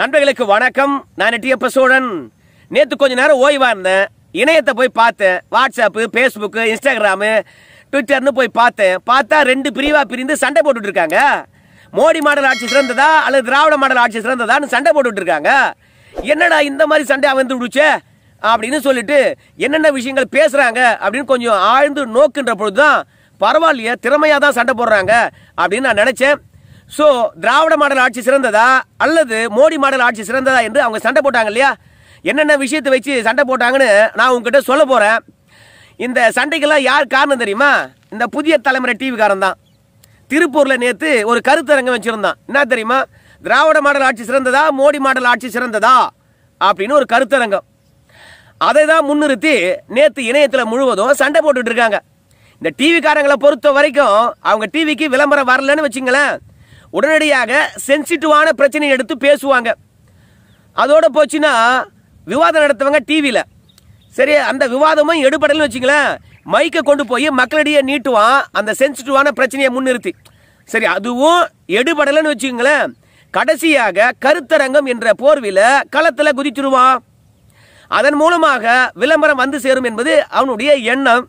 நண்பர்களுக்கு வணக்கம் நான் டிஎப்ப சோழன் நேற்று கொஞ்ச நேரம் ஓய்வா இருந்தேன் இணையத்தை போய் பார்த்தேன் வாட்ஸ்அப்பு ஃபேஸ்புக்கு இன்ஸ்டாகிராமு ட்விட்டர்னு போய் பார்த்தேன் பார்த்தா ரெண்டு பிரிவா பிரிந்து சண்டை போட்டுட்டு இருக்காங்க மோடி மாடல் ஆட்சி சிறந்ததா அல்லது திராவிட மாடல் ஆட்சி சிறந்ததான்னு சண்டை போட்டுட்டு இருக்காங்க என்னடா இந்த மாதிரி சண்டை வந்து விடுச்சே அப்படின்னு சொல்லிட்டு என்னென்ன விஷயங்கள் பேசுறாங்க அப்படின்னு கொஞ்சம் ஆழ்ந்து நோக்குன்ற பொழுதுதான் பரவாயில்லையே திறமையா தான் சண்டை போடுறாங்க அப்படின்னு நான் நினைச்சேன் ஸோ திராவிட மாடல் ஆட்சி சிறந்ததா அல்லது மோடி மாடல் ஆட்சி சிறந்ததா என்று அவங்க சண்டை போட்டாங்க இல்லையா என்னென்ன விஷயத்தை வச்சு சண்டை போட்டாங்கன்னு நான் உங்ககிட்ட சொல்ல போறேன் இந்த சண்டைக்கெல்லாம் யார் காரணம் தெரியுமா இந்த புதிய தலைமுறை டிவிக்காரன் தான் திருப்பூர்ல நேத்து ஒரு கருத்தரங்கம் வச்சிருந்தான் என்ன தெரியுமா திராவிட மாடல் ஆட்சி சிறந்ததா மோடி மாடல் ஆட்சி சிறந்ததா அப்படின்னு ஒரு கருத்தரங்கம் அதை தான் முன்னிறுத்தி நேத்து இணையத்துல முழுவதும் சண்டை போட்டுட்டு இருக்காங்க இந்த டிவிக்காரங்களை பொறுத்த வரைக்கும் அவங்க டிவிக்கு விளம்பரம் வரலன்னு வச்சுங்களேன் உடனடியாக சென்சிட்டிவான பிரச்சனையை எடுத்து பேசுவாங்க அதோட போச்சுன்னா விவாதம் நடத்துவாங்க டிவியில் சரி அந்த விவாதமும் எடுபடலன்னு வச்சுங்களேன் மைக்கை கொண்டு போய் மக்களிடையே நீட்டுவான் அந்த சென்சிட்டிவான பிரச்சனையை முன்னிறுத்தி சரி அதுவும் எடுபடலைன்னு வச்சுங்களேன் கடைசியாக கருத்தரங்கம் என்ற போர்வில களத்தில் குதிச்சிருவான் அதன் மூலமாக விளம்பரம் வந்து சேரும் என்பது அவனுடைய எண்ணம்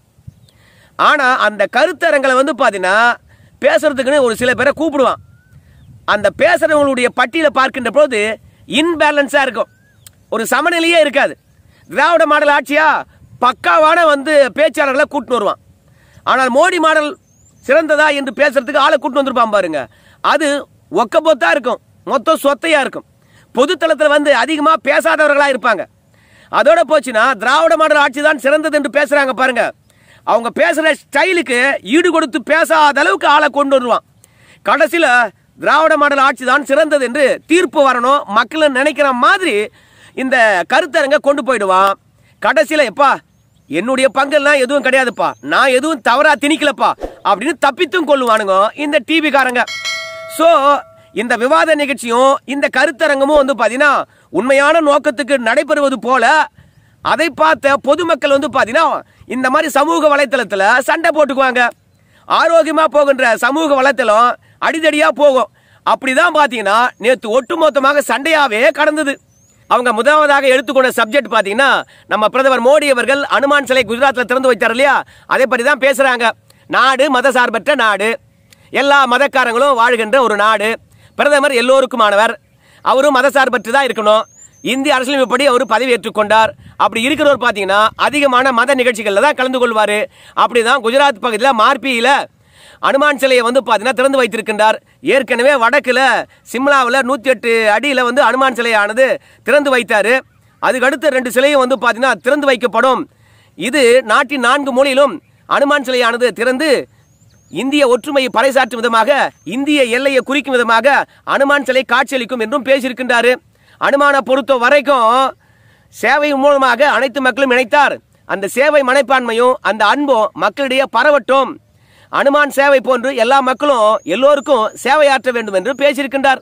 ஆனா அந்த கருத்தரங்களை வந்து பாத்தீங்கன்னா பேசுறதுக்குன்னு ஒரு சில பேரை கூப்பிடுவான் அந்த பேசுறவங்களுடைய பட்டியலை பார்க்கின்ற போது இன்பேலன்ஸா இருக்கும் ஒரு சமநிலையே இருக்காது திராவிட மாடல் ஆட்சியா பக்காவான வந்து பேச்சாளர்களை கூட்டின்னு வருவான் ஆனால் மோடி மாடல் சிறந்ததா என்று பேசுறதுக்கு ஆளை கூட்டின்னு வந்திருப்பான் பாருங்க அது ஒக்கபொத்தா இருக்கும் மொத்தம் சொத்தையா இருக்கும் பொதுத்தளத்தில் வந்து அதிகமாக பேசாதவர்களா இருப்பாங்க அதோட போச்சுன்னா திராவிட மாடல் ஆட்சி தான் சிறந்தது என்று பேசுறாங்க பாருங்க அவங்க பேசுற ஸ்டைலுக்கு ஈடு கொடுத்து பேசாத அளவுக்கு ஆளை கொண்டு வருவான் கடைசியில திராவிட மாடல் ஆட்சி தான் சிறந்தது என்று தீர்ப்பு வரணும் மக்கள் நினைக்கிற மாதிரி இந்த கருத்தரங்க கொண்டு போயிடுவான் கடைசியில எப்பா என்னுடைய பங்கெல்லாம் எதுவும் கிடையாதுப்பா நான் எதுவும் தவறா திணிக்கலப்பா அப்படின்னு தப்பித்தும் கொள்ளுவானுங்க இந்த டிவி காரங்க சோ இந்த விவாத நிகழ்ச்சியும் இந்த கருத்தரங்கமும் வந்து பாத்தீங்கன்னா உண்மையான நோக்கத்துக்கு நடைபெறுவது போல அதை பார்த்த பொதுமக்கள் வந்து பாத்தீங்கன்னா இந்த மாதிரி சமூக வலைத்தளத்துல சண்டை போட்டுக்குவாங்க ஆரோக்கியமா போகின்ற சமூக வலைத்தளம் அடிதடியா போகும் அப்படிதான் பாத்தீங்கன்னா நேத்து ஒட்டுமொத்தமாக சண்டையாவே கடந்தது அவங்க முதலாவதாக எடுத்துக்கொண்ட சப்ஜெக்ட் பாத்தீங்கன்னா நம்ம பிரதமர் மோடி அவர்கள் அனுமான் சிலை குஜராத்ல திறந்து வைத்தார் இல்லையா அதை பற்றி தான் பேசுறாங்க நாடு மதசார்பற்ற நாடு எல்லா மதக்காரங்களும் வாழ்கின்ற ஒரு நாடு பிரதமர் எல்லோருக்குமானவர் அவரும் மதசார்பற்று தான் இருக்கணும் இந்திய அரசியலமைப்படி அவர் பதவி ஏற்றுக்கொண்டார் அப்படி இருக்கிறவர் பார்த்தீங்கன்னா அதிகமான மத நிகழ்ச்சிகளில் தான் கலந்து கொள்வார் அப்படிதான் குஜராத் பகுதியில் மார்பியில் அனுமான் சிலையை வந்து பார்த்தீங்கன்னா திறந்து வைத்திருக்கின்றார் ஏற்கனவே வடக்கில் சிம்லாவில் நூற்றி எட்டு அடியில் வந்து அனுமான் சிலையானது திறந்து வைத்தார் அதுக்கடுத்து ரெண்டு சிலையும் வந்து பார்த்தீங்கன்னா திறந்து வைக்கப்படும் இது நாட்டின் நான்கு மூலையிலும் அனுமான் சிலையானது திறந்து இந்திய ஒற்றுமையை பறைசாற்றும் விதமாக இந்திய எல்லையை குறிக்கும் விதமாக அனுமான் சிலை காட்சியளிக்கும் என்றும் பேசியிருக்கின்றாரு அனுமானை பொறுத்த வரைக்கும் சேவை மூலமாக அனைத்து மக்களும் இணைத்தார் அந்த சேவை மனைப்பான்மையும் அந்த அன்பும் மக்களிடையே பரவட்டும் அனுமான் சேவை போன்று எல்லா மக்களும் எல்லோருக்கும் சேவையாற்ற வேண்டும் என்று பேசியிருக்கின்றார்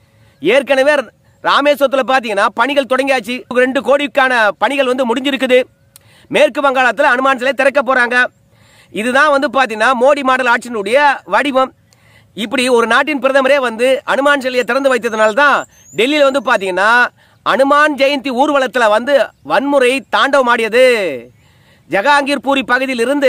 ஏற்கனவே ராமேஸ்வரத்தில் பார்த்தீங்கன்னா பணிகள் தொடங்கியாச்சு ரெண்டு கோடிக்கான பணிகள் வந்து முடிஞ்சிருக்குது மேற்கு வங்காளத்தில் அனுமான் சிலை திறக்க போறாங்க இதுதான் வந்து பார்த்தீங்கன்னா மோடி மாடல் ஆட்சியினுடைய வடிவம் இப்படி ஒரு நாட்டின் பிரதமரே வந்து அனுமான் சிலையை திறந்து வைத்ததுனால தான் டெல்லியில் வந்து பார்த்தீங்கன்னா அனுமான் ஜெயந்தி ஊர்வலத்தில் வந்து வன்முறை தாண்டவமாடியது ஜஹாங்கீர் பூரி பகுதியில் இருந்து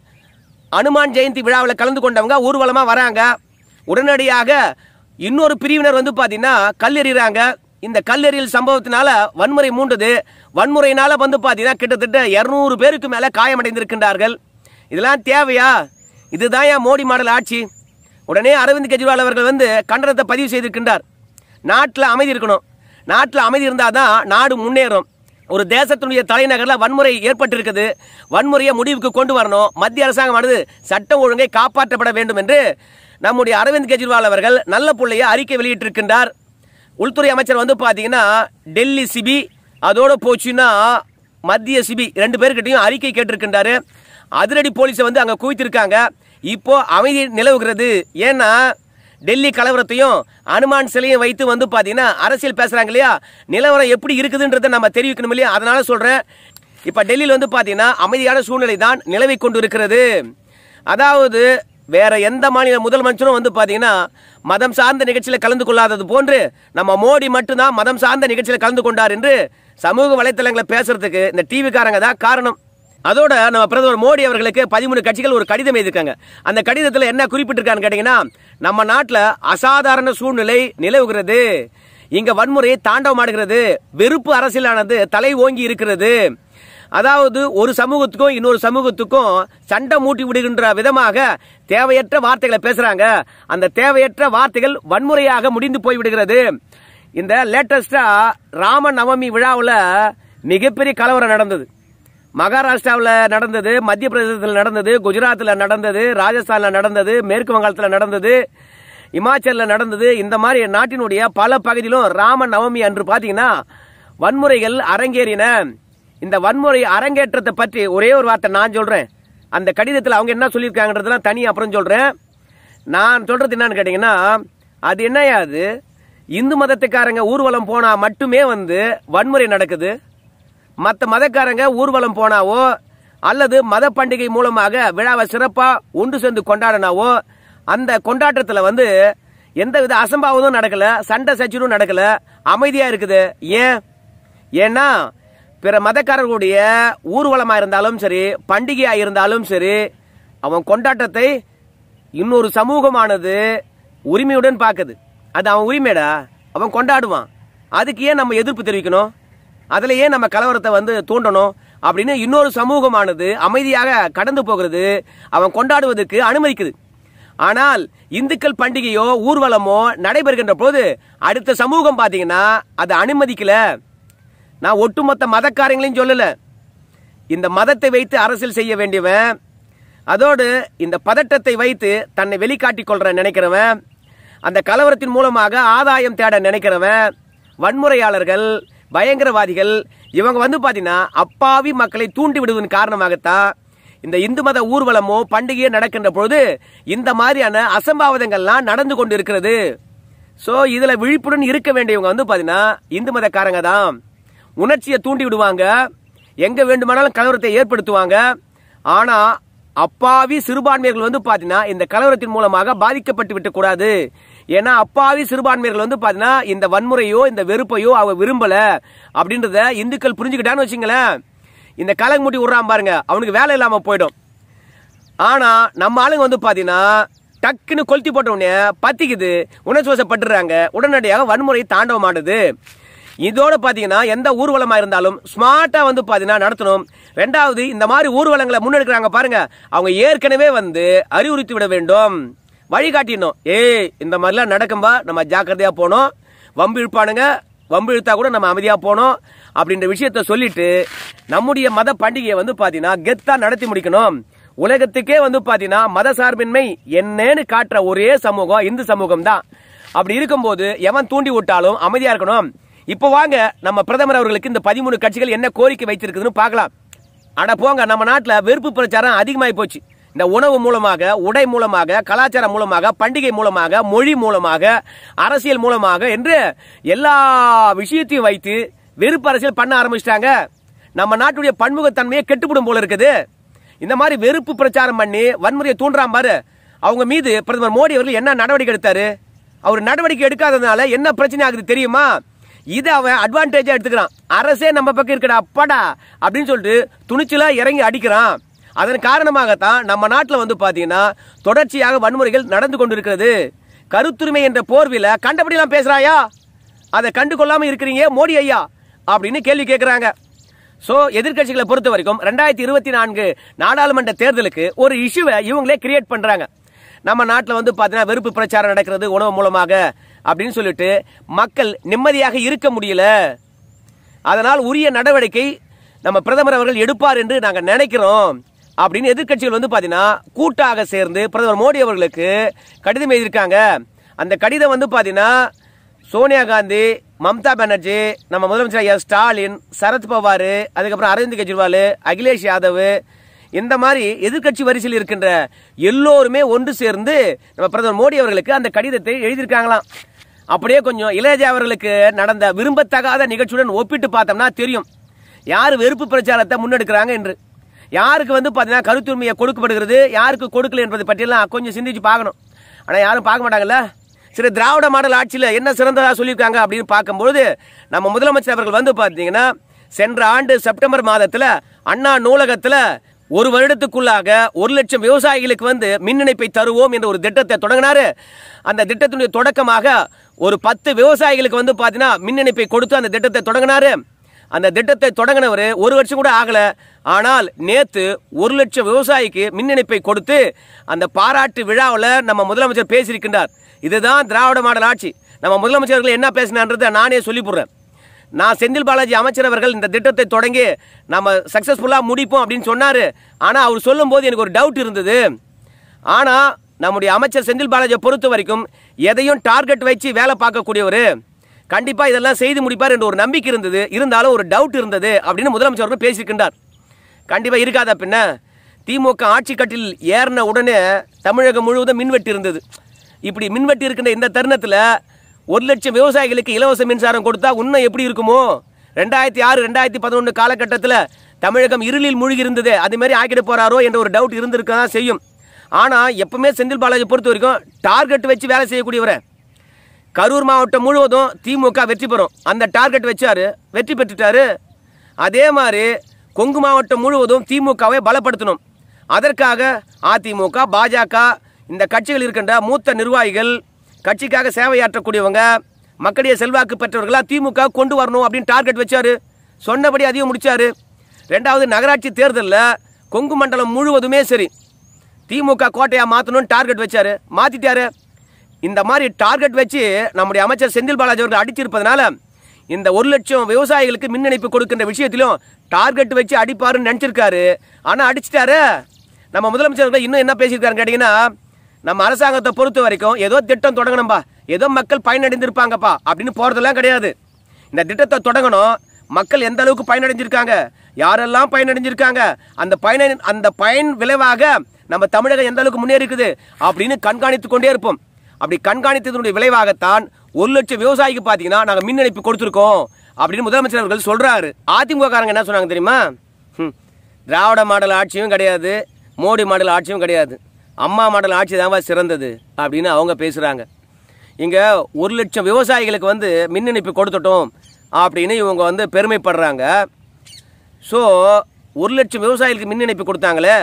அனுமான் ஜெயந்தி விழாவில் கலந்து கொண்டவங்க ஊர்வலமாக வராங்க உடனடியாக இன்னொரு பிரிவினர் வந்து பார்த்தீங்கன்னா கல்லெறிகிறாங்க இந்த கல்லெறியல் சம்பவத்தினால வன்முறை மூண்டது வன்முறையினால வந்து பார்த்தீங்கன்னா கிட்டத்தட்ட இரநூறு பேருக்கு மேலே காயமடைந்திருக்கின்றார்கள் இதெல்லாம் தேவையா இதுதான் ஏன் மோடி மாடல் ஆட்சி உடனே அரவிந்த் கெஜ்ரிவால் அவர்கள் வந்து கண்டனத்தை பதிவு செய்திருக்கின்றார் நாட்டில் அமைதி இருக்கணும் நாட்டில் அமைதி இருந்தால் தான் நாடு முன்னேறும் ஒரு தேசத்தினுடைய தலைநகரில் வன்முறை ஏற்பட்டிருக்குது வன்முறையை முடிவுக்கு கொண்டு வரணும் மத்திய அரசாங்கமானது சட்டம் ஒழுங்கை காப்பாற்றப்பட வேண்டும் என்று நம்முடைய அரவிந்த் கெஜ்ரிவால் அவர்கள் நல்ல புள்ளைய அறிக்கை வெளியிட்டிருக்கின்றார் உள்துறை அமைச்சர் வந்து பார்த்தீங்கன்னா டெல்லி சிபி அதோட போச்சுன்னா மத்திய சிபி ரெண்டு பேர்கிட்டையும் அறிக்கை கேட்டிருக்கின்றாரு அதிரடி போலீஸை வந்து அங்கே குவித்திருக்காங்க இப்போ அமைதி நிலவுகிறது ஏன்னா டெல்லி கலவரத்தையும் அனுமான் சிலையும் வைத்து வந்து பார்த்தீங்கன்னா அரசியல் பேசுறாங்க இல்லையா நிலவரம் எப்படி இருக்குதுன்றதை நம்ம தெரிவிக்கணும் இல்லையா அதனால சொல்றேன் இப்போ டெல்லியில் வந்து பார்த்தீங்கன்னா அமைதியான சூழ்நிலை தான் நிலவி கொண்டு இருக்கிறது அதாவது வேற எந்த மாநில முதலமைச்சரும் வந்து பாத்தீங்கன்னா மதம் சார்ந்த நிகழ்ச்சியில கலந்து கொள்ளாதது போன்று நம்ம மோடி மட்டும்தான் மதம் சார்ந்த நிகழ்ச்சியில கலந்து கொண்டார் என்று சமூக வலைத்தளங்களை பேசுறதுக்கு இந்த டிவிக்காரங்க தான் காரணம் அதோட நம்ம பிரதமர் மோடி அவர்களுக்கு பதிமூணு கட்சிகள் ஒரு கடிதம் எழுதியிருக்காங்க அந்த கடிதத்தில் என்ன குறிப்பிட்டிருக்கான்னு கேட்டீங்கன்னா நம்ம நாட்டில் அசாதாரண சூழ்நிலை நிலவுகிறது இங்க வன்முறை தாண்டவமாடுகிறது வெறுப்பு அரசியலானது தலை ஓங்கி இருக்கிறது அதாவது ஒரு சமூகத்துக்கும் இன்னொரு சமூகத்துக்கும் சண்டை மூட்டி விடுகின்ற விதமாக தேவையற்ற வார்த்தைகளை பேசுறாங்க அந்த தேவையற்ற வார்த்தைகள் வன்முறையாக முடிந்து போய் விடுகிறது இந்த லேட்டஸ்டா ராம நவமி விழாவில் மிகப்பெரிய கலவரம் நடந்தது மகாராஷ்டிராவில் நடந்தது மத்திய பிரதேசத்தில் நடந்தது குஜராத்தில் நடந்தது ராஜஸ்தானில் நடந்தது மேற்கு வங்காளத்தில் நடந்தது இமாச்சலில் நடந்தது இந்த மாதிரி நாட்டினுடைய பல பகுதியிலும் ராம நவமி அன்று பார்த்தீங்கன்னா வன்முறைகள் அரங்கேறின இந்த வன்முறை அரங்கேற்றத்தை பற்றி ஒரே ஒரு வார்த்தை நான் சொல்றேன் அந்த கடிதத்தில் அவங்க என்ன சொல்லியிருக்காங்கன்றதெல்லாம் தனி அப்புறம் சொல்றேன் நான் சொல்றது என்னன்னு கேட்டீங்கன்னா அது என்னையா அது இந்து மதத்துக்காரங்க ஊர்வலம் போனா மட்டுமே வந்து வன்முறை நடக்குது மற்ற மதக்காரங்க ஊர்வலம் போனாவோ அல்லது மத பண்டிகை மூலமாக விழாவை சிறப்பா ஒன்று சேர்ந்து கொண்டாடினாவோ அந்த கொண்டாட்டத்தில் வந்து எந்தவித அசம்பாவிதம் நடக்கல சண்டை சச்சரவும் நடக்கல அமைதியா இருக்குது ஏன் ஏன்னா பிற மதக்காரர்களுடைய ஊர்வலமா இருந்தாலும் சரி பண்டிகையா இருந்தாலும் சரி அவன் கொண்டாட்டத்தை இன்னொரு சமூகமானது உரிமையுடன் பார்க்குது அது அவன் உரிமைடா அவன் கொண்டாடுவான் அதுக்கு ஏன் நம்ம எதிர்ப்பு தெரிவிக்கணும் அதுல ஏன் நம்ம கலவரத்தை வந்து தூண்டணும் அப்படின்னு இன்னொரு சமூகமானது அமைதியாக கடந்து போகிறது அவன் கொண்டாடுவதற்கு அனுமதிக்குது ஆனால் இந்துக்கள் பண்டிகையோ ஊர்வலமோ நடைபெறுகின்ற போது அடுத்த சமூகம் பாத்தீங்கன்னா அதை அனுமதிக்கல நான் ஒட்டுமொத்த மதக்காரங்களையும் சொல்லல இந்த மதத்தை வைத்து அரசியல் செய்ய வேண்டியவன் அதோடு இந்த பதட்டத்தை வைத்து தன்னை வெளிக்காட்டிக் கொள்ற நினைக்கிறவன் அந்த கலவரத்தின் மூலமாக ஆதாயம் தேட நினைக்கிறவன் வன்முறையாளர்கள் பயங்கரவாதிகள் இவங்க வந்து பாத்தீங்கன்னா அப்பாவி மக்களை தூண்டி விடுவதன் காரணமாகத்தான் இந்த இந்து மத ஊர்வலமோ பண்டிகையோ நடக்கின்ற பொழுது இந்த மாதிரியான அசம்பாவிதங்கள்லாம் நடந்து கொண்டு இருக்கிறது சோ இதுல விழிப்புடன் இருக்க வேண்டியவங்க வந்து பாத்தீங்கன்னா இந்து மதக்காரங்க தான் உணர்ச்சியை தூண்டி விடுவாங்க எங்க வேண்டுமானாலும் கலவரத்தை ஏற்படுத்துவாங்க ஆனா அப்பாவி சிறுபான்மையர்கள் வந்து பாத்தீங்கன்னா இந்த கலவரத்தின் மூலமாக பாதிக்கப்பட்டு விட்டு கூடாது ஏன்னா அப்பாவி சிறுபான்மையர்கள் வந்து பாத்தீங்கன்னா இந்த வன்முறையோ இந்த வெறுப்பையோ அவ விரும்பல அப்படின்றத இந்துக்கள் புரிஞ்சுக்கிட்டான்னு வச்சுங்களேன் இந்த கலங்க விடுறான் பாருங்க அவனுக்கு வேலை இல்லாம போயிடும் ஆனா நம்ம ஆளுங்க வந்து பாத்தீங்கன்னா டக்குன்னு கொளுத்தி போட்ட உடனே பத்திக்குது உணர்ச்சி வசப்பட்டுறாங்க உடனடியாக வன்முறை தாண்டவமானது இதோட பாத்தீங்கன்னா எந்த ஊர்வலமா இருந்தாலும் ஸ்மார்ட்டா வந்து பாத்தீங்கன்னா நடத்தணும் ரெண்டாவது இந்த மாதிரி ஊர்வலங்களை முன்னெடுக்கிறாங்க பாருங்க அவங்க ஏற்கனவே வந்து அறிவுறுத்தி விட வேண்டும் வழிகாட்டிடணும் ஏய் இந்த மாதிரிலாம் நடக்கும்பா நம்ம ஜாக்கிரதையா போனோம் வம்பு இழுப்பானுங்க வம்பு இழுத்தா கூட நம்ம அமைதியா போனோம் அப்படின்ற விஷயத்த சொல்லிட்டு நம்முடைய மத பண்டிகையை வந்து பாத்தீங்கன்னா கெத்தா நடத்தி முடிக்கணும் உலகத்துக்கே வந்து பாத்தீங்கன்னா மத சார்பின்மை என்னன்னு காட்டுற ஒரே சமூகம் இந்து சமூகம் தான் அப்படி இருக்கும்போது எவன் தூண்டி விட்டாலும் அமைதியா இருக்கணும் இப்போ வாங்க நம்ம பிரதமர் அவர்களுக்கு இந்த பதிமூணு கட்சிகள் என்ன கோரிக்கை வைத்திருக்குதுன்னு பார்க்கலாம் அட போங்க நம்ம நாட்டுல வெறுப்பு பிரச்சாரம் அதிகமாகி போச்சு இந்த உணவு மூலமாக உடை மூலமாக கலாச்சாரம் மூலமாக பண்டிகை மூலமாக மொழி மூலமாக அரசியல் மூலமாக என்று எல்லா விஷயத்தையும் வைத்து வெறுப்பு அரசியல் பண்ண ஆரம்பிச்சிட்டாங்க நம்ம நாட்டுடைய பன்முகத்தன்மையை கெட்டுப்படும் போல இருக்குது இந்த மாதிரி வெறுப்பு பிரச்சாரம் பண்ணி வன்முறையை தூண்டுறான் பாரு அவங்க மீது பிரதமர் மோடி அவர்கள் என்ன நடவடிக்கை எடுத்தாரு அவர் நடவடிக்கை எடுக்காததுனால என்ன பிரச்சனை ஆகுது தெரியுமா இதை அவன் அட்வான்டேஜா எடுத்துக்கிறான் அரசே நம்ம பக்கம் இருக்கடா அப்பாடா அப்படின்னு சொல்லிட்டு துணிச்சலா இறங்கி அடிக்கிறான் அதன் காரணமாகத்தான் நம்ம நாட்டில் வந்து பாத்தீங்கன்னா தொடர்ச்சியாக வன்முறைகள் நடந்து கொண்டிருக்கிறது கருத்துரிமை என்ற போர்வில கண்டபடிலாம் பேசுறாயா அதை கண்டு கொள்ளாம இருக்கிறீங்க மோடி ஐயா அப்படின்னு கேள்வி கேட்கிறாங்க சோ எதிர்க்கட்சிகளை பொறுத்த வரைக்கும் ரெண்டாயிரத்தி இருபத்தி நான்கு நாடாளுமன்ற தேர்தலுக்கு ஒரு இஷ்யூவை இவங்களே கிரியேட் பண்றாங்க நம்ம நாட்டில் வந்து பார்த்தீங்கன்னா வெறுப்பு பிரச்சாரம் நடக்கிறது உணவு மூலமாக அப்படின்னு சொல்லிட்டு மக்கள் நிம்மதியாக இருக்க முடியல அதனால் உரிய நடவடிக்கை நம்ம பிரதமர் அவர்கள் எடுப்பார் என்று நாங்கள் நினைக்கிறோம் அப்படின்னு எதிர்க்கட்சிகள் வந்து பார்த்தீங்கன்னா கூட்டாக சேர்ந்து பிரதமர் மோடி அவர்களுக்கு கடிதம் எழுதியிருக்காங்க அந்த கடிதம் வந்து பார்த்தீங்கன்னா சோனியா காந்தி மம்தா பானர்ஜி நம்ம முதலமைச்சர் ஐயா ஸ்டாலின் சரத் பவார் அதுக்கப்புறம் அரவிந்த் கெஜ்ரிவால் அகிலேஷ் யாதவ் இந்த மாதிரி எதிர்க்கட்சி வரிசையில் இருக்கின்ற எல்லோருமே ஒன்று சேர்ந்து நம்ம பிரதமர் மோடி அவர்களுக்கு அந்த கடிதத்தை எழுதியிருக்காங்களாம் அப்படியே கொஞ்சம் இளையராஜா அவர்களுக்கு நடந்த விரும்பத்தகாத நிகழ்ச்சியுடன் ஒப்பிட்டு பார்த்தோம்னா தெரியும் யார் வெறுப்பு பிரச்சாரத்தை முன்னெடுக்கிறாங்க என்று யாருக்கு வந்து பார்த்தீங்கன்னா கருத்துரிமையை கொடுக்கப்படுகிறது யாருக்கு கொடுக்கல என்பதை பற்றியெல்லாம் கொஞ்சம் சிந்திச்சு பார்க்கணும் ஆனால் யாரும் பார்க்க மாட்டாங்கல்ல சரி திராவிட மாடல் ஆட்சியில் என்ன சிறந்ததாக சொல்லியிருக்காங்க அப்படின்னு பார்க்கும்பொழுது நம்ம முதலமைச்சர் அவர்கள் வந்து பார்த்தீங்கன்னா சென்ற ஆண்டு செப்டம்பர் மாதத்தில் அண்ணா நூலகத்தில் ஒரு வருடத்துக்குள்ளாக ஒரு லட்சம் விவசாயிகளுக்கு வந்து மின் இணைப்பை தருவோம் என்ற ஒரு திட்டத்தை தொடங்கினாரு அந்த திட்டத்தினுடைய தொடக்கமாக ஒரு பத்து விவசாயிகளுக்கு வந்து பார்த்தீங்கன்னா மின் இணைப்பை கொடுத்து அந்த திட்டத்தை தொடங்கினாரு அந்த திட்டத்தை தொடங்கினவர் ஒரு வருஷம் கூட ஆகல ஆனால் நேத்து ஒரு லட்சம் விவசாயிக்கு மின் இணைப்பை கொடுத்து அந்த பாராட்டு விழாவில் நம்ம முதலமைச்சர் பேசியிருக்கின்றார் இதுதான் திராவிட மாடல் ஆட்சி நம்ம முதலமைச்சர்கள் என்ன பேசினான்றதை நானே சொல்லி போடுறேன் நான் செந்தில் பாலாஜி அமைச்சர் அவர்கள் இந்த திட்டத்தை தொடங்கி நம்ம சக்ஸஸ்ஃபுல்லாக முடிப்போம் அப்படின்னு சொன்னார் ஆனால் அவர் சொல்லும்போது எனக்கு ஒரு டவுட் இருந்தது ஆனால் நம்முடைய அமைச்சர் செந்தில் பாலாஜியை பொறுத்த வரைக்கும் எதையும் டார்கெட் வச்சு வேலை பார்க்கக்கூடியவர் கண்டிப்பாக இதெல்லாம் செய்து முடிப்பார் என்ற ஒரு நம்பிக்கை இருந்தது இருந்தாலும் ஒரு டவுட் இருந்தது அப்படின்னு முதலமைச்சர் அவர்கள் பேசியிருக்கின்றார் கண்டிப்பாக இருக்காதா பின்ன திமுக ஆட்சி கட்டில் ஏறின உடனே தமிழகம் முழுவதும் மின்வெட்டு இருந்தது இப்படி மின்வெட்டு இருக்கின்ற இந்த தருணத்தில் ஒரு லட்சம் விவசாயிகளுக்கு இலவச மின்சாரம் கொடுத்தா இன்னும் எப்படி இருக்குமோ ரெண்டாயிரத்தி ஆறு ரெண்டாயிரத்தி பதினொன்று காலகட்டத்தில் தமிழகம் இருளில் மூழ்கி இருந்தது அது மாதிரி ஆக்கிட போறாரோ என்ற ஒரு டவுட் இருந்திருக்க தான் செய்யும் ஆனால் எப்பவுமே செந்தில் பாலாஜி பொறுத்த வரைக்கும் டார்கெட் வச்சு வேலை செய்யக்கூடியவரை கரூர் மாவட்டம் முழுவதும் திமுக வெற்றி பெறும் அந்த டார்கெட் வச்சாரு வெற்றி பெற்றுட்டாரு அதே மாதிரி கொங்கு மாவட்டம் முழுவதும் திமுகவை பலப்படுத்தணும் அதற்காக அதிமுக பாஜக இந்த கட்சிகள் இருக்கின்ற மூத்த நிர்வாகிகள் கட்சிக்காக சேவையாற்றக்கூடியவங்க மக்களுடைய செல்வாக்கு பெற்றவர்களா திமுக கொண்டு வரணும் அப்படின்னு டார்கெட் வச்சாரு சொன்னபடி அதையும் முடிச்சாரு ரெண்டாவது நகராட்சி தேர்தலில் கொங்கு மண்டலம் முழுவதுமே சரி திமுக கோட்டையா மாற்றணும்னு டார்கெட் வச்சாரு மாத்திட்டாரு இந்த மாதிரி டார்கெட் வச்சு நம்முடைய அமைச்சர் செந்தில் பாலாஜி அவர்கள் அடிச்சிருப்பதனால இந்த ஒரு லட்சம் விவசாயிகளுக்கு மின் இணைப்பு கொடுக்கின்ற விஷயத்திலும் டார்கெட் வச்சு அடிப்பாருன்னு நினச்சிருக்காரு ஆனால் அடிச்சிட்டாரு நம்ம முதலமைச்சர் அவர்கள் இன்னும் என்ன பேசியிருக்காருன்னு கேட்டிங்கன்னா நம்ம அரசாங்கத்தை பொறுத்த வரைக்கும் ஏதோ திட்டம் தொடங்கணும்பா ஏதோ மக்கள் பயனடைந்திருப்பாங்கப்பா அப்படின்னு போகிறதெல்லாம் கிடையாது இந்த திட்டத்தை தொடங்கணும் மக்கள் எந்த அளவுக்கு பயனடைஞ்சிருக்காங்க யாரெல்லாம் பயனடைஞ்சிருக்காங்க அந்த பயன அந்த பயன் விளைவாக நம்ம தமிழகம் எந்த அளவுக்கு முன்னேறி இருக்குது அப்படின்னு கண்காணித்து கொண்டே இருப்போம் அப்படி கண்காணித்ததனுடைய விளைவாகத்தான் ஒரு லட்சம் விவசாயிக்கு பார்த்தீங்கன்னா நாங்கள் மின் இணைப்பு கொடுத்துருக்கோம் அப்படின்னு முதலமைச்சர் அவர்கள் சொல்றாரு அதிமுக காரங்க என்ன சொன்னாங்க தெரியுமா ஹம், திராவிட மாடல் ஆட்சியும் கிடையாது மோடி மாடல் ஆட்சியும் கிடையாது அம்மா மாடல் ஆட்சி தான் சிறந்தது அப்படின்னு அவங்க பேசுறாங்க இங்க ஒரு லட்சம் விவசாயிகளுக்கு வந்து மின் இணைப்பு கொடுத்துட்டோம் அப்படின்னு இவங்க வந்து பெருமைப்படுறாங்க ஸோ ஒரு லட்சம் விவசாயிகளுக்கு மின் இணைப்பு கொடுத்தாங்களே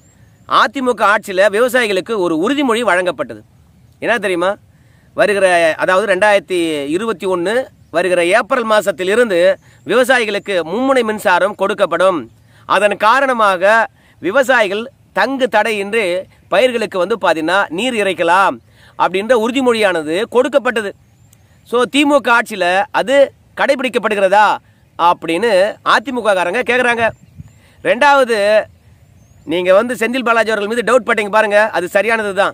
அதிமுக ஆட்சியில் விவசாயிகளுக்கு ஒரு உறுதிமொழி வழங்கப்பட்டது என்ன தெரியுமா வருகிற அதாவது ரெண்டாயிரத்தி இருபத்தி ஒன்று வருகிற ஏப்ரல் மாதத்திலிருந்து விவசாயிகளுக்கு மும்முனை மின்சாரம் கொடுக்கப்படும் அதன் காரணமாக விவசாயிகள் தங்கு தடையின்றி பயிர்களுக்கு வந்து பார்த்தீங்கன்னா நீர் இறைக்கலாம் அப்படின்ற உறுதிமொழியானது கொடுக்கப்பட்டது ஸோ திமுக ஆட்சியில் அது கடைபிடிக்கப்படுகிறதா அப்படின்னு அதிமுக காரங்க கேட்குறாங்க ரெண்டாவது நீங்கள் வந்து செந்தில் பாலாஜி அவர்கள் மீது டவுட் பட்டீங்க பாருங்கள் அது சரியானது தான்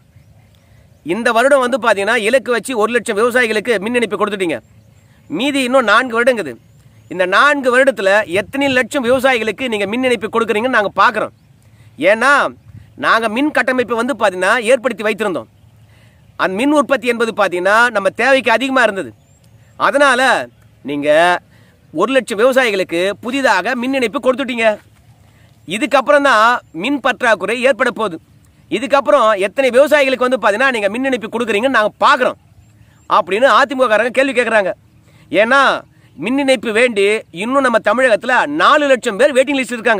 இந்த வருடம் வந்து பார்த்தீங்கன்னா இலக்கு வச்சு ஒரு லட்சம் விவசாயிகளுக்கு மின் இணைப்பு கொடுத்துட்டீங்க மீதி இன்னும் நான்கு வருடங்குது இந்த நான்கு வருடத்தில் எத்தனை லட்சம் விவசாயிகளுக்கு நீங்கள் மின் இணைப்பு கொடுக்குறீங்கன்னு நாங்கள் பார்க்குறோம் ஏன்னா நாங்கள் மின் கட்டமைப்பை வந்து பார்த்தீங்கன்னா ஏற்படுத்தி வைத்திருந்தோம் அந்த மின் உற்பத்தி என்பது பார்த்தீங்கன்னா நம்ம தேவைக்கு அதிகமாக இருந்தது அதனால் நீங்கள் ஒரு லட்சம் விவசாயிகளுக்கு புதிதாக மின் இணைப்பு கொடுத்துட்டீங்க இதுக்கப்புறம் தான் மின் பற்றாக்குறை ஏற்பட போகுது இதுக்கப்புறம் எத்தனை விவசாயிகளுக்கு வந்து பார்த்தீங்கன்னா நீங்கள் மின் இணைப்பு கொடுக்குறீங்கன்னு நாங்கள் பார்க்குறோம் அப்படின்னு அதிமுககாரங்க கேள்வி கேட்குறாங்க ஏன்னா மின் இணைப்பு வேண்டி இன்னும் நம்ம தமிழகத்தில் நாலு லட்சம் பேர் வெயிட்டிங் லிஸ்ட் இருக்காங்க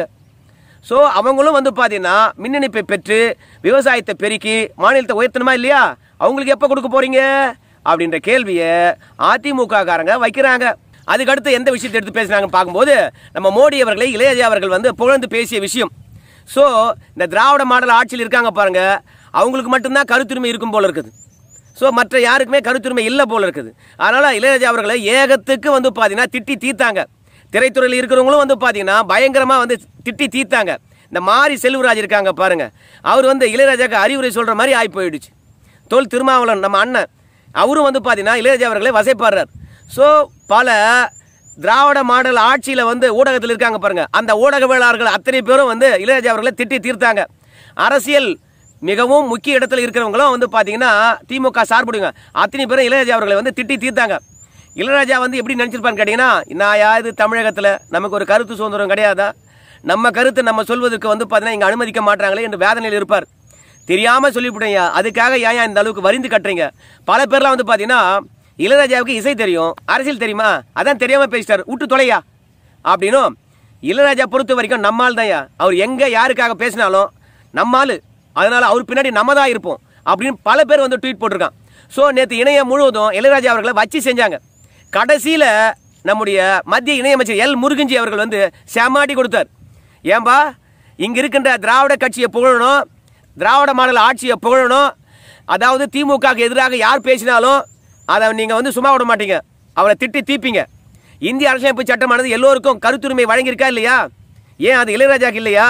ஸோ அவங்களும் வந்து பார்த்தீங்கன்னா மின் இணைப்பை பெற்று விவசாயத்தை பெருக்கி மாநிலத்தை உயர்த்தணுமா இல்லையா அவங்களுக்கு எப்போ கொடுக்க போறீங்க அப்படின்ற கேள்வியை அதிமுக காரங்க வைக்கிறாங்க அதுக்கடுத்து எந்த விஷயத்தை எடுத்து பேசுனாங்க பார்க்கும்போது நம்ம மோடி அவர்களை இளையராஜா அவர்கள் வந்து புகழ்ந்து பேசிய விஷயம் ஸோ இந்த திராவிட மாடல் ஆட்சியில் இருக்காங்க பாருங்க அவங்களுக்கு மட்டும்தான் கருத்துரிமை இருக்கும் போல இருக்குது ஸோ மற்ற யாருக்குமே கருத்துரிமை இல்லை போல இருக்குது அதனால் இளையராஜா அவர்களை ஏகத்துக்கு வந்து பார்த்தீங்கன்னா திட்டி தீர்த்தாங்க திரைத்துறையில் இருக்கிறவங்களும் வந்து பார்த்தீங்கன்னா பயங்கரமாக வந்து திட்டி தீர்த்தாங்க இந்த மாரி செல்வராஜ் இருக்காங்க பாருங்க அவர் வந்து இளையராஜாக்கு அறிவுரை சொல்கிற மாதிரி ஆகி போயிடுச்சு தோல் திருமாவளவன் நம்ம அண்ணன் அவரும் வந்து பார்த்தீங்கன்னா இளையராஜா அவர்களை வசைப்பாடுறார் ஸோ பல திராவிட மாடல் ஆட்சியில் வந்து ஊடகத்தில் இருக்காங்க பாருங்க அந்த ஊடகவியலாளர்கள் அத்தனை பேரும் வந்து இளையராஜா அவர்களை திட்டி தீர்த்தாங்க அரசியல் மிகவும் முக்கிய இடத்துல இருக்கிறவங்களும் வந்து பார்த்தீங்கன்னா திமுக சார்புடுங்க அத்தனை பேரும் இளையராஜா அவர்களை வந்து திட்டி தீர்த்தாங்க இளையராஜா வந்து எப்படி நினச்சிருப்பான்னு கேட்டிங்கன்னா நான் யாது தமிழகத்தில் நமக்கு ஒரு கருத்து சுதந்திரம் கிடையாதா நம்ம கருத்தை நம்ம சொல்வதற்கு வந்து பார்த்தீங்கன்னா இங்கே அனுமதிக்க மாட்டாங்களே என்று வேதனையில் இருப்பார் தெரியாமல் சொல்லிவிட்டேங்க அதுக்காக ஏன் இந்த அளவுக்கு வரிந்து கட்டுறீங்க பல பேர்லாம் வந்து பார்த்தீங்கன்னா இளையராஜாவுக்கு இசை தெரியும் அரசியல் தெரியுமா அதான் தெரியாமல் பேசிட்டார் விட்டு தொலையா அப்படின்னும் இளையராஜா பொறுத்த வரைக்கும் நம்மால் தான்யா அவர் எங்கே யாருக்காக பேசினாலும் நம்மால் அதனால அவர் பின்னாடி நம்ம தான் இருப்போம் அப்படின்னு பல பேர் வந்து ட்வீட் போட்டிருக்கான் ஸோ நேற்று இணையம் முழுவதும் இளையராஜா அவர்களை வச்சு செஞ்சாங்க கடைசியில் நம்முடைய மத்திய இணையமைச்சர் எல் முருகன்ஜி அவர்கள் வந்து செமாட்டி கொடுத்தார் ஏன்பா இங்கே இருக்கின்ற திராவிட கட்சியை புகழணும் திராவிட மாடல் ஆட்சியை புகழணும் அதாவது திமுகவுக்கு எதிராக யார் பேசினாலும் அதை நீங்கள் வந்து சும்மா விட மாட்டீங்க அவரை திட்டி தீப்பீங்க இந்திய அரசியலமைப்பு சட்டமானது எல்லோருக்கும் கருத்துரிமை வழங்கியிருக்கா இல்லையா ஏன் அது இளையராஜாக்கு இல்லையா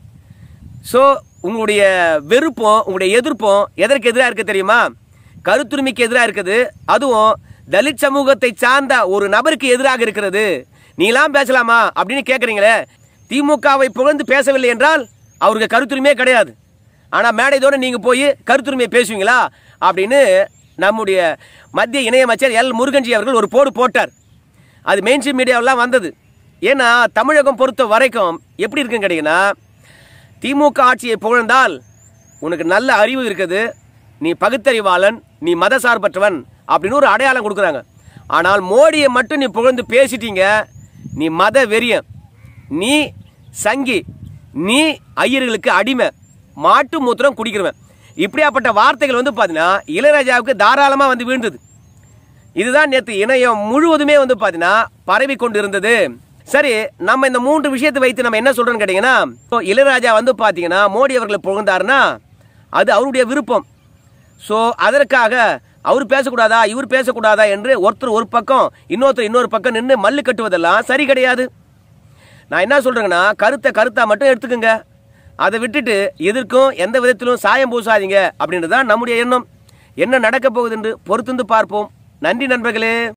ஸோ உங்களுடைய வெறுப்பும் உங்களுடைய எதிர்ப்பும் எதற்கு எதிராக இருக்கு தெரியுமா கருத்துரிமைக்கு எதிராக இருக்குது அதுவும் தலித் சமூகத்தை சார்ந்த ஒரு நபருக்கு எதிராக இருக்கிறது நீலாம் பேசலாமா அப்படின்னு கேட்குறீங்களே திமுகவை புகழ்ந்து பேசவில்லை என்றால் அவருக்கு கருத்துரிமையே கிடையாது ஆனால் மேடைதோடு நீங்கள் போய் கருத்துரிமையை பேசுவீங்களா அப்படின்னு நம்முடைய மத்திய இணையமைச்சர் எல் முருகன்ஜி அவர்கள் ஒரு போடு போட்டார் அது மெயின் ஸ்ட்ரீம் மீடியாவெல்லாம் வந்தது ஏன்னா தமிழகம் பொறுத்த வரைக்கும் எப்படி இருக்குன்னு கேட்டிங்கன்னா திமுக ஆட்சியை புகழ்ந்தால் உனக்கு நல்ல அறிவு இருக்குது நீ பகுத்தறிவாளன் நீ மதசார்பற்றவன் அப்படின்னு ஒரு அடையாளம் கொடுக்குறாங்க ஆனால் மோடியை மட்டும் நீ புகழ்ந்து பேசிட்டீங்க நீ மத வெறியன் நீ சங்கி நீ ஐயர்களுக்கு அடிமை மாட்டு மூத்திரம் குடிக்கிறவன் இப்படியாப்பட்ட வார்த்தைகள் வந்து பார்த்தீங்கன்னா இளையராஜாவுக்கு தாராளமாக வந்து வீழ்ந்தது இதுதான் நேற்று இணையம் முழுவதுமே வந்து பார்த்தீங்கன்னா பரவி கொண்டு இருந்தது சரி நம்ம இந்த மூன்று விஷயத்தை வைத்து நம்ம என்ன சொல்றோம்னு கேட்டீங்கன்னா இப்போ இளையராஜா வந்து பார்த்தீங்கன்னா மோடி அவர்களை புகழ்ந்தாருன்னா அது அவருடைய விருப்பம் ஸோ அதற்காக அவர் பேசக்கூடாதா இவர் பேசக்கூடாதா என்று ஒருத்தர் ஒரு பக்கம் இன்னொருத்தர் இன்னொரு பக்கம் நின்று மல்லு கட்டுவதெல்லாம் சரி கிடையாது நான் என்ன சொல்றேங்கன்னா கருத்தை கருத்தா மட்டும் எடுத்துக்கோங்க அதை விட்டுட்டு எதற்கும் எந்த விதத்திலும் சாயம் பூசாதீங்க அப்படின்றது தான் நம்முடைய எண்ணம் என்ன நடக்க போகுது என்று பொறுத்திருந்து பார்ப்போம் நன்றி நண்பர்களே